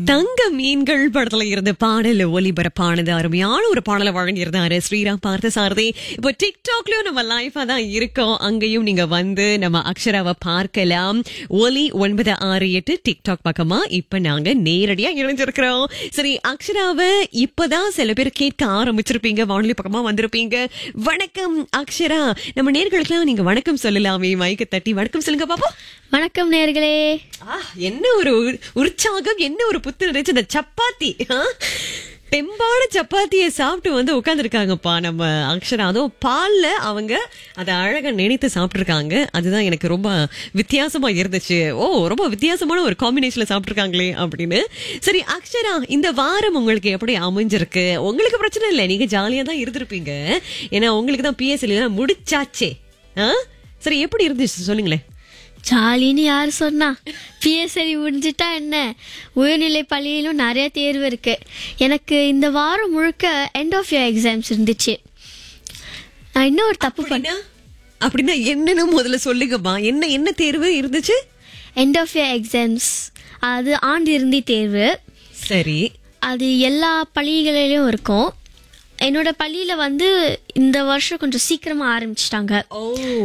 தங்க மீன்கள் படத்துல இருந்த பாடல் ஒலிபரப்பானது அருமையான ஒரு பாடலை வழங்கியிருந்தாரு ஸ்ரீராம் பார்த்த சாரதி இப்போ டிக்டாக்லயும் நம்ம லைஃபா தான் இருக்கோம் அங்கேயும் நீங்க வந்து நம்ம அக்ஷராவை பார்க்கலாம் ஒலி ஒன்பது ஆறு எட்டு டிக்டாக் பக்கமா இப்ப நாங்க நேரடியா இணைஞ்சிருக்கிறோம் சரி அக்ஷராவை இப்பதான் சில பேர் கேட்க ஆரம்பிச்சிருப்பீங்க வானொலி பக்கமா வந்திருப்பீங்க வணக்கம் அக்ஷரா நம்ம நேர்களுக்கெல்லாம் நீங்க வணக்கம் சொல்லலாமே மைக்க தட்டி வணக்கம் சொல்லுங்க பாப்போம் வணக்கம் நேர்களே ஆ, என்ன ஒரு உ- உற்சாகம் என்ன ஒரு புத்துணர்ச்சி இந்த சப்பாத்தி ஆ? பெம்பான சப்பாத்தியை சாப்பிட்டு வந்து உட்காந்துருக்காங்கப்பா நம்ம அக்ஷரா அதுவும் பால்ல அவங்க அதை அழகா நினைத்து சாப்பிட்டுருக்காங்க அதுதான் எனக்கு ரொம்ப வித்தியாசமா இருந்துச்சு ஓ ரொம்ப வித்தியாசமான ஒரு காம்பினேஷன்ல சாப்பிட்டுருக்காங்களே அப்படின்னு சரி அக்ஷரா இந்த வாரம் உங்களுக்கு எப்படி அமைஞ்சிருக்கு உங்களுக்கு பிரச்சனை இல்லை நீங்க ஜாலியா தான் இருந்திருப்பீங்க ஏன்னா உங்களுக்கு தான் பிஎஸ்எல் முடிச்சாச்சே ஆ? சரி எப்படி இருந்துச்சு சொல்லுங்களேன் ஜாலின்னு யார் சொன்னா பிஎஸ்எல்இ முடிஞ்சிட்டா என்ன உயர்நிலை பள்ளியிலும் நிறைய தேர்வு இருக்கு எனக்கு இந்த வாரம் முழுக்க எண்ட் ஆஃப் இயர் எக்ஸாம்ஸ் இருந்துச்சு நான் இன்னும் ஒரு தப்பு பண்ணேன் அப்படின்னா அப்படின்னா என்னன்னு முதல்ல சொல்லுங்கம்மா என்ன என்ன தேர்வு இருந்துச்சு எண்ட் ஆஃப் இயர் எக்ஸாம்ஸ் அது ஆண்டு இறுதி தேர்வு சரி அது எல்லா பள்ளிகளிலும் இருக்கும் என்னோட பள்ளியில வந்து இந்த வருஷம் கொஞ்சம் சீக்கிரமா ஆரம்பிச்சிட்டாங்க ஓ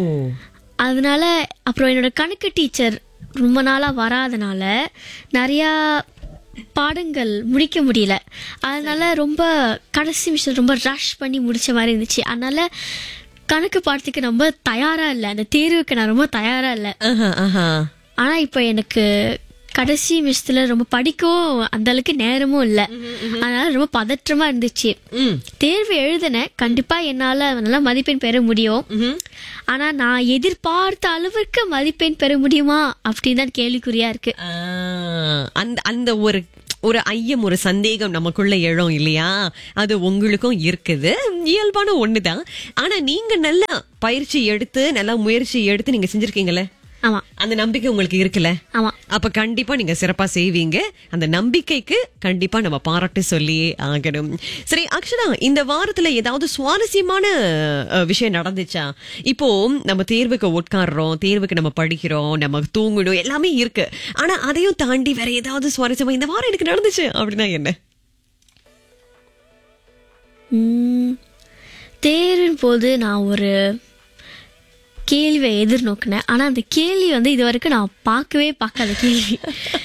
அதனால அப்புறம் என்னோட கணக்கு டீச்சர் ரொம்ப நாளாக வராதனால நிறையா பாடங்கள் முடிக்க முடியல அதனால ரொம்ப கடைசி நிமிஷம் ரொம்ப ரஷ் பண்ணி முடிச்ச மாதிரி இருந்துச்சு அதனால கணக்கு பாடத்துக்கு ரொம்ப தயாரா இல்லை அந்த தேர்வுக்கு நான் ரொம்ப தயாரா இல்லை ஆஹா ஆஹா ஆனா இப்போ எனக்கு கடைசி நிமிஷத்துல ரொம்ப படிக்கவும் அந்த அளவுக்கு நேரமும் இல்லை அதனால ரொம்ப பதற்றமா இருந்துச்சு ம் தேர்வு எழுதினேன் கண்டிப்பா என்னால நல்லா மதிப்பெண் பெற முடியும் ம்ஹும். ஆனா நான் எதிர்பார்த்த அளவுக்கு மதிப்பெண் பெற முடியுமா அப்படின்னு தான் கேள்விக்குறியா இருக்கு ஆ, அந்த அந்த ஒரு ஒரு ஐயம் ஒரு சந்தேகம் நமக்குள்ள எழும் இல்லையா அது உங்களுக்கும் இருக்குது இயல்பான ஒண்ணுதான் ஆனா நீங்க நல்லா பயிற்சி எடுத்து நல்லா முயற்சி எடுத்து நீங்க செஞ்சிருக்கீங்கல்ல ஆமா அந்த நம்பிக்கை உங்களுக்கு இருக்குல்ல ஆமா அப்ப கண்டிப்பா நீங்க சிறப்பா செய்வீங்க அந்த நம்பிக்கைக்கு கண்டிப்பா நம்ம பாராட்டு சொல்லியே ஆகணும் சரி அக்ஷனா இந்த வாரத்துல ஏதாவது சுவாரஸ்யமான அஹ், விஷயம் நடந்துச்சா இப்போ நம்ம தேர்வுக்கு உட்கார்றோம் தேர்வுக்கு நம்ம படிக்கிறோம் நம்ம தூங்கணும் எல்லாமே இருக்கு ஆனா அதையும் தாண்டி வேற ஏதாவது சுவாரஸ்யமா இந்த வாரம் எனக்கு நடந்துச்சு அப்படின்னா என்ன உம், தேர்வின் போது நான் ஒரு கேள்வியை எதிர்நோக்கினேன் ஆனா அந்த கேள்வி வந்து இது வரைக்கும் நான் பார்க்கவே பார்க்காத கேள்வி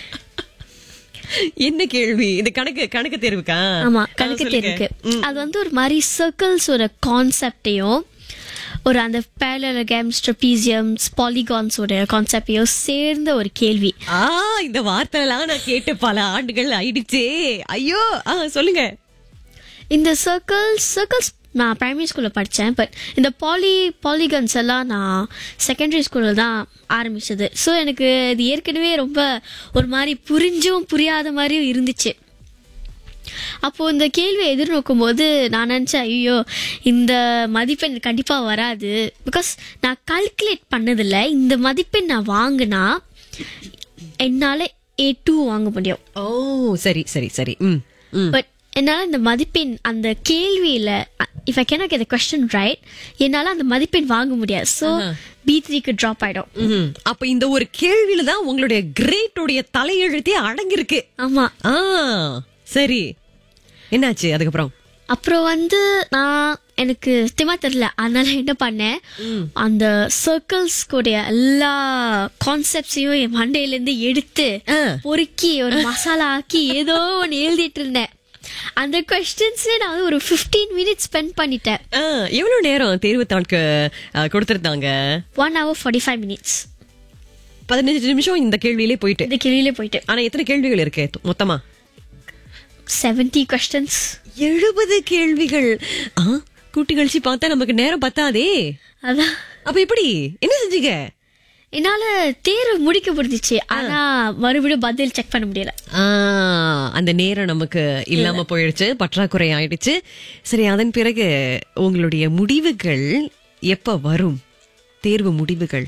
என்ன கேள்வி இந்த கணக்கு கணக்கு தேர்வுக்கா ஆமா ஆ, கணக்கு சொல்லுங்க. தேர்வுக்கு அது வந்து ஒரு மாதிரி சர்க்கிள்ஸோட கான்செப்டையும் ஒரு அந்த பேரலகம்ஸ் ட்ரபீசியம்ஸ் பாலிகான்ஸோட கான்செப்டையும் சேர்ந்த ஒரு கேள்வி ஆ இந்த வார்த்தைலாம் நான் கேட்டு பல ஆண்டுகள் ஆயிடுச்சே ஐயோ ஆ சொல்லுங்க இந்த சர்க்கிள்ஸ் சர்க்கிள்ஸ் நான் பிரைமரி ஸ்கூலில் படித்தேன் பட் இந்த பாலி பாலிகன்ஸ் எல்லாம் நான் செகண்டரி ஸ்கூலில் தான் ஆரம்பிச்சது ஸோ எனக்கு இது ஏற்கனவே ரொம்ப ஒரு மாதிரி புரிஞ்சும் புரியாத மாதிரியும் இருந்துச்சு அப்போ இந்த கேள்வியை எதிர்நோக்கும் போது நான் நினச்சேன் ஐயோ இந்த மதிப்பெண் கண்டிப்பாக வராது பிகாஸ் நான் கால்குலேட் பண்ணதில்ல இந்த மதிப்பெண் நான் வாங்கினா என்னால் ஏ டூ வாங்க முடியும் ஓ சரி சரி சரி ம் ம் பட் என்னால் அந்த மதிப்பெண் அந்த கேள்வியில் if I cannot get question right என்னால் அந்த மதிப்பெண் வாங்க முடியாது ஸோ பி த்ரீக்கு ட்ராப் ஆகிடும் ம்ஹும். அப்ப இந்த ஒரு கேள்வியில தான் உங்களுடைய கிரேட்டோடைய தலையெழுத்தே அடங்கியிருக்கு ஆமாம் ஆ சரி என்னாச்சு அதுக்கப்புறம் அப்புறம் வந்து நான் எனக்கு சத்தியமா தெரியல அதனால என்ன பண்ணேன் அந்த சர்க்கிள்ஸ் கூடிய எல்லா கான்செப்ட்ஸையும் என் மண்டையிலேருந்து எடுத்து ஆ. பொறுக்கி ஒரு மசாலா ஆக்கி ஏதோ ஒன்று எழுதிட்டு இருந்தேன் அந்த கொஸ்டின்ஸ்ல நான் வந்து ஒரு 15 மினிட்ஸ் ஸ்பெண்ட் பண்ணிட்டேன் ஆ, எவ்வளவு நேரம் தேர்வு தாளுக்கு கொடுத்திருந்தாங்க one hour forty five minutes பதினஞ்சு நிமிஷம் இந்த கேள்வியிலே போயிட்டு இந்த கேள்வியிலே போயிட்டு ஆனா எத்தனை கேள்விகள் இருக்கு மொத்தமா செவன்டி கொஸ்டின்ஸ் எழுபது கேள்விகள் ஆ, கூட்டி கழிச்சு பார்த்தா நமக்கு நேரம் பத்தாதே அதான் அப்ப எப்படி என்ன செஞ்சீங்க என்னால தேர்வு முடிக்க முடிஞ்சிச்சு ஆனா மறுபடியும் பதில் செக் பண்ண முடியல ஆ, அந்த நேரம் நமக்கு இல்லாம போயிடுச்சு பற்றாக்குறை ஆயிடுச்சு சரி அதன் பிறகு உங்களுடைய முடிவுகள் எப்ப வரும் தேர்வு முடிவுகள்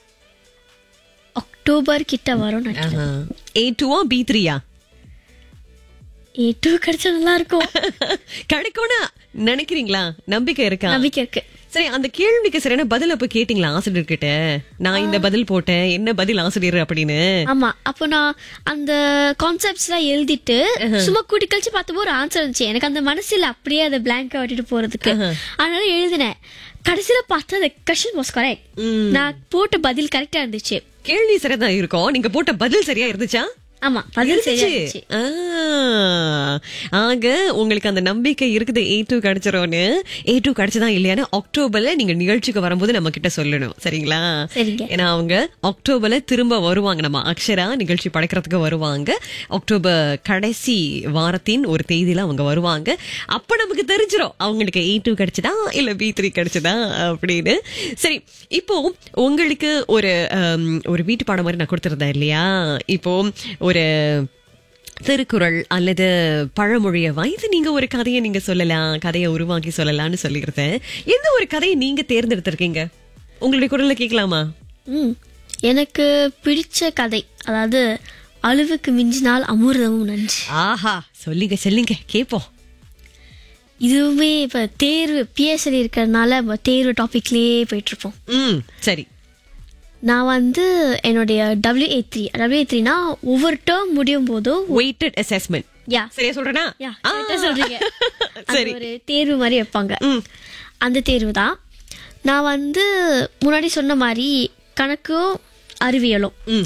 அக்டோபர் கிட்ட வரும் நினைக்கிறேன் ஏ டூவா பி த்ரீயா ஏ டூ கிடைச்சா நல்லா இருக்கும் கிடைக்கும்னு நினைக்கிறீங்களா நம்பிக்கை இருக்கா நம்பிக்கை இருக்கு சரி அந்த கேள்விக்கு சரியான பதில் அப்ப கேட்டீங்களா ஆசிரியர் கிட்ட நான் இந்த பதில் போட்டேன் என்ன பதில் ஆசிரியர் அப்படின்னு ஆமா அப்போ நான் அந்த கான்செப்ட்ஸ் எல்லாம் எழுதிட்டு சும்மா கூட்டி கழிச்சு பார்த்தப்போ ஒரு ஆன்சர் இருந்துச்சு எனக்கு அந்த மனசுல அப்படியே அதை பிளாங்கா விட்டுட்டு போறதுக்கு அதனால எழுதினேன் கடைசியில பார்த்தா அந்த கொஸ்டின் வாஸ் கரெக்ட் நான் போட்ட பதில் கரெக்டா இருந்துச்சு கேள்வி சரியாதான் இருக்கும் நீங்க போட்ட பதில் சரியா இருந்துச்சா ஆமா பதில் சரியா இருந்துச்சு ஆ, ஆக உங்களுக்கு அந்த நம்பிக்கை இருக்குது ஏ டூ கிடைச்சிரோன்னு ஏ டூ கிடைச்சதா இல்லையான்னு அக்டோபர்ல நீங்க நிகழ்ச்சிக்கு வரும்போது நம்ம கிட்ட சொல்லணும் சரிங்களா சரிங்க. ஏன்னா அவங்க அக்டோபர்ல திரும்ப வருவாங்க நம்ம அக்ஷரா நிகழ்ச்சி படைக்கிறதுக்கு வருவாங்க அக்டோபர் கடைசி வாரத்தின் ஒரு தேதியில அவங்க வருவாங்க அப்ப நமக்கு தெரிஞ்சிரும் அவங்களுக்கு ஏ டூ கிடைச்சதா இல்ல பி த்ரீ கிடைச்சதா அப்படின்னு சரி இப்போ உங்களுக்கு ஒரு ஹம், ஒரு வீட்டு பாடம் மாதிரி நான் கொடுத்துருந்தேன் இல்லையா இப்போ ஒரு திருக்குறள் அல்லது பழமொழிய வைத்து நீங்க ஒரு கதையை நீங்க சொல்லலாம் கதையை உருவாக்கி சொல்லலாம்னு சொல்லியிருந்தேன் எந்த ஒரு கதையை நீங்க தேர்ந்தெடுத்திருக்கீங்க உங்களுடைய குரல்ல கேட்கலாமா ம் எனக்கு பிடிச்ச கதை அதாவது அழுவுக்கு மிஞ்சினால் அமிர்தமும் நன்றி ஆஹா சொல்லுங்க சொல்லுங்க கேப்போம் இதுவுமே இப்ப தேர்வு பிஎஸ்எல் இருக்கிறதுனால நம்ம தேர்வு டாபிக்லயே போயிட்டு இருப்போம் ம் சரி நான் வந்து என்னுடைய டபிள்யூஏ த்ரீ டபிள்யூஏ த்ரீனா ஒவ்வொரு டேர்ம் முடியும் போதும் வெயிட்டட் அசஸ்மெண்ட் யா சரியா சொல்றேனா யா ஆ. கரெக்டா சொல்றீங்க அது சரி ஒரு தேர்வு மாதிரி வைப்பாங்க ம் அந்த தேர்வு தான் நான் வந்து முன்னாடி சொன்ன மாதிரி கணக்கும் அறிவியலும் ம்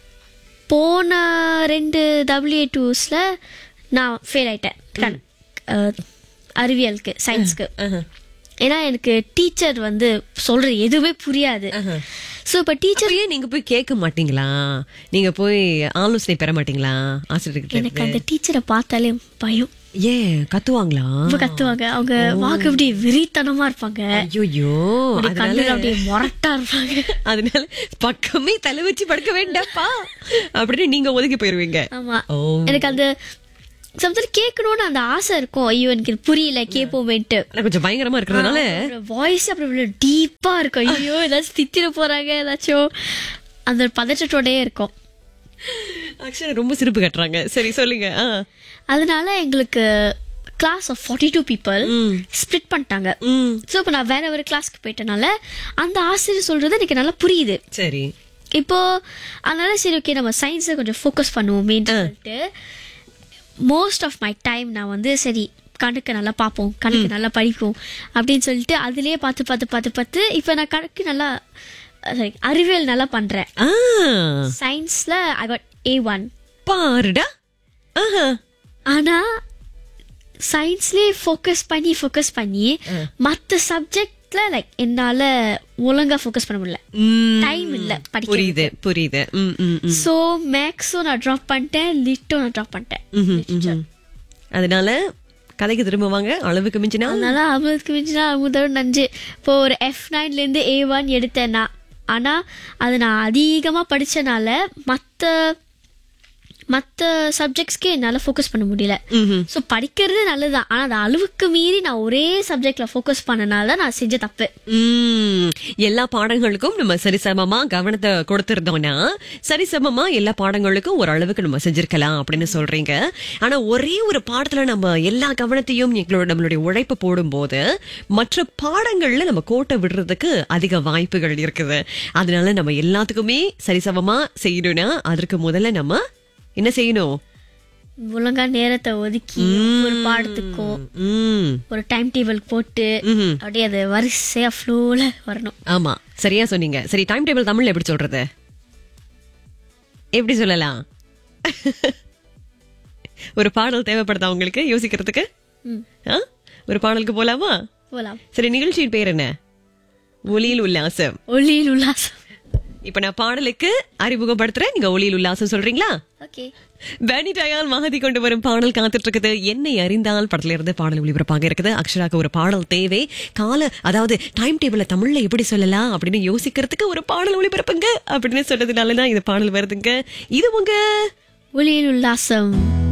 போன ரெண்டு டபிள்யூஏ டூஸில் நான் ஃபெயில் ஆயிட்டேன் கண் அஹ், அறிவியலுக்கு சயின்ஸ்க்கு ஆஹா. ஏன்னா எனக்கு டீச்சர் வந்து சொல்றது எதுவுமே புரியாது ஸோ இப்போ டீச்சர் அப்ப ஏன் நீங்க போய் கேட்க மாட்டீங்களா நீங்க போய் ஆலோசனை பெற மாட்டீங்களா ஆசிரியர்கிட்ட எனக்கு அந்த டீச்சரை பார்த்தாலே பயம் ஏன் கத்துவாங்களா ரொம்ப கத்துவாங்க அவங்க வாக்கு அப்படி வெறித்தனமா இருப்பாங்க ஐயோ அப்படி அதனால கண்ணுல அப்படியே மொரட்டா இருப்பாங்க அதனால பக்கமே தலை வச்சு படுக்க வேண்டாப்பா அப்படின்னு நீங்க ஒதுங்கி போயிருவீங்க ஆமா ஓ எனக்கு அந்த சம்திங் கேட்கணும்னு அந்த ஆசை இருக்கும் ஐயோ எனக்கு இது புரியல கேட்போமேன்ட்டு ஆனா கொஞ்சம் பயங்கரமா இருக்கிறதுனால வாய்ஸ் அப்படி டீப்பா இருக்கும் ஐயோ ஏதாச்சும் தித்திர போறாங்க ஏதாச்சும் அந்த ஒரு பதற்றத்தோடயே இருக்கும் அக்ஷரா ரொம்ப சிரிப்பு கட்டுறாங்க சரி சொல்லுங்க ஆ. அதனால எங்களுக்கு class of forty two people ம். ஸ்ப்ளிட் பண்ணிட்டாங்க ம் ஸோ இப்போ நான் வேற ஒரு கிளாஸ்க்கு போயிட்டனால அந்த ஆசிரியர் சொல்றது எனக்கு நல்லா புரியுது சரி இப்போ அதனால சரி ஓகே நம்ம சயின்ஸை கொஞ்சம் ஃபோக்கஸ் பண்ணுவோமேன்னு சொல்லிட்டு மோஸ்ட் ஆஃப் மை டைம் நான் வந்து சரி கணக்கு நல்லா பார்ப்போம் கணக்கு நல்லா படிப்போம் அப்படின்னு சொல்லிட்டு அதுலயே பார்த்து பார்த்து பார்த்து பார்த்து இப்போ நான் கணக்கு நல்லா சாரி அறிவியல் நல்லா பண்றேன் ஆ சயின்ஸ்ல ஐ காட் ஏ ஒன் பாருடா ஆஹா ஆனா சயின்ஸ்லயே ஃபோக்கஸ் பண்ணி ஃபோக்கஸ் பண்ணி மற்ற சப்ஜெக்ட்ல லைக் என்னால ஒழுங்கா ஃபோக்கஸ் பண்ண முடியல ம். டைம் இல்ல படிக்க புரியுது புரியுது ம் ம் ம் ஸோ மேக்ஸும் நான் ட்ராப் பண்ணிட்டேன் லிட்டும் நான் ட்ராப் பண்ணிட்டேன் ம்ஹும், ம்ஹும். அதனால கதைக்கு திரும்புவாங்க அளவுக்கு மிஞ்சினா அதனால அவளுக்கு மிஞ்சினா முதல் நஞ்சு இப்போ ஒரு எஃப் நைன்லேருந்து ஏ ஒன் எடுத்தேன்னா ஆனால் அது நான் அதிகமாக படித்தனால மற்ற மற்ற சப்ஜெக்ட்ஸ்க்கு என்னால் ஃபோக்கஸ் பண்ண முடியல ம்ஹும். ஸோ படிக்கிறது நல்லதுதான் ஆனால் அது அளவுக்கு மீறி நான் ஒரே சப்ஜெக்டில் ஃபோக்கஸ் பண்ணனால தான் நான் செஞ்ச தப்பு ம், எல்லா பாடங்களுக்கும் நம்ம சரிசமமா கவனத்தை கொடுத்திருந்தோம்னா சரிசமமா எல்லா பாடங்களுக்கும் ஒரு அளவுக்கு நம்ம செஞ்சிருக்கலாம் அப்படின்னு சொல்றீங்க ஆனா ஒரே ஒரு பாடத்துல நம்ம எல்லா கவனத்தையும் எங்களோட நம்மளுடைய உழைப்பு போடும்போது மற்ற பாடங்கள்ல நம்ம கோட்டை விடுறதுக்கு அதிக வாய்ப்புகள் இருக்குது அதனால நம்ம எல்லாத்துக்குமே சரிசமமா செய்யணும்னா அதற்கு முதல்ல நம்ம என்ன செய்யணும் ஒழுங்கா நேரத்தை ஒதுக்கி ஒரு பாடத்துக்கும் ம் ஒரு டைம் டேபிள் போட்டு ம்ஹும். அப்படியே அது வரிசையாக ஃப்ளோவில் வரணும் ஆமா சரியா சொன்னீங்க சரி டைம் டேபிள் தமிழ்ல எப்படி சொல்றது எப்படி சொல்லலாம் ஒரு பாடல் தேவைப்படுதா உங்களுக்கு யோசிக்கிறதுக்கு ம் ஆ? ஒரு பாடலுக்கு போலாமா போகலாம் சரி நிகழ்ச்சியின் பேர் என்ன ஒளியில் உல்லாசம் ஒளியில் உல்லாசம் இப்ப நான் பாடலுக்கு அறிமுகப்படுத்துறேன் நீங்க ஒளியில் உல்லாசம் சொல்றீங்களா ஓகே பேனி டயால் மகதி கொண்டு வரும் பாடல் காத்துட்டு இருக்குது என்னை அறிந்தால் படத்துல இருந்து பாடல் ஒளிபரப்பாக இருக்குது அக்ஷராக்கு ஒரு பாடல் தேவை கால அதாவது டைம் டேபிள தமிழ்ல எப்படி சொல்லலாம் அப்படின்னு யோசிக்கிறதுக்கு ஒரு பாடல் ஒளிபரப்புங்க அப்படின்னு சொன்னதுனாலதான் இந்த பாடல் வருதுங்க இது உங்க ஒளியில் உல்லாசம்